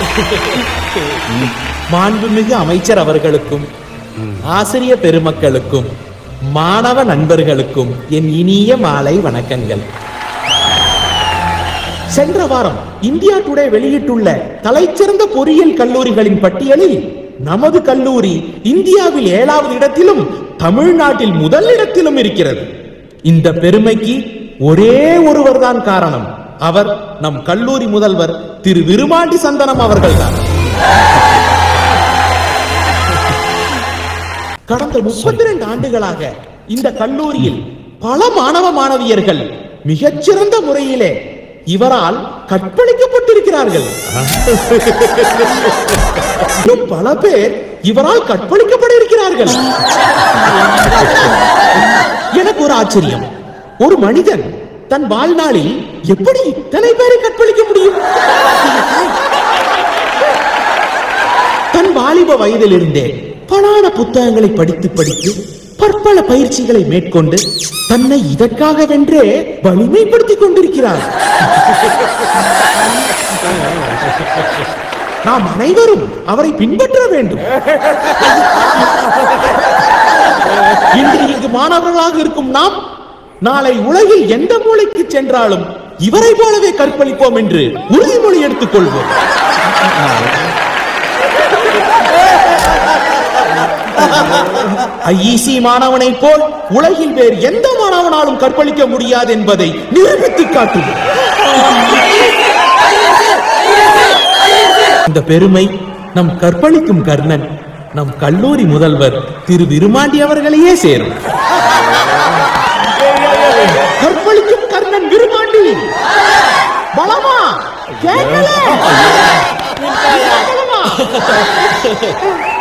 மாண்புமிகு அமைச்சர் அவர்களுக்கும் ஆசிரிய பெருமக்களுக்கும் மாணவ நண்பர்களுக்கும் என் இனிய மாலை வணக்கங்கள் சென்ற வாரம் இந்தியா டுடே வெளியிட்டுள்ள தலைச்சிறந்த பொறியியல் கல்லூரிகளின் பட்டியலில் நமது கல்லூரி இந்தியாவில் ஏழாவது இடத்திலும் தமிழ்நாட்டில் முதல் இடத்திலும் இருக்கிறது இந்த பெருமைக்கு ஒரே ஒருவர் தான் காரணம் அவர் நம் கல்லூரி முதல்வர் திரு விருமாண்டி சந்தனம் அவர்கள்தான் கடந்த முப்பத்தி ரெண்டு ஆண்டுகளாக இந்த கல்லூரியில் பல மாணவ மாணவியர்கள் மிகச்சிறந்த முறையிலே இவரால் கற்பழிக்கப்பட்டிருக்கிறார்கள் இன்னும் பல பேர் இவரால் கற்பழிக்கப்பட இருக்கிறார்கள் எனக்கு ஒரு ஆச்சரியம் ஒரு மனிதன் தன் வாழ்நாளில் எப்படி இத்தனை பேரை கற்பழிக்க முடியும் தன் வாலிப வயதிலிருந்தே பலான புத்தகங்களை படித்து படித்து பற்பல பயிற்சிகளை மேற்கொண்டு தன்னை இதற்காகவென்றே வலிமைப்படுத்திக் கொண்டிருக்கிறார் நாம் அனைவரும் அவரை பின்பற்ற வேண்டும் இன்று இங்கு மாணவர்களாக இருக்கும் நாம் நாளை உலகில் எந்த மூலைக்கு சென்றாலும் இவரை போலவே கற்பழிப்போம் என்று உறுதிமொழி எடுத்துக் கொள்வோம் ஐஇசி மாணவனை போல் உலகில் வேறு எந்த மாணவனாலும் கற்பழிக்க முடியாது என்பதை நிரூபித்து காட்டுவோம் இந்த பெருமை நம் கற்பழிக்கும் கர்ணன் நம் கல்லூரி முதல்வர் திரு விருமாண்டி அவர்களையே சேரும் கற்பழிக்கும் கர்ணன் விருமாண்டி பலமா கேட்கல பலமா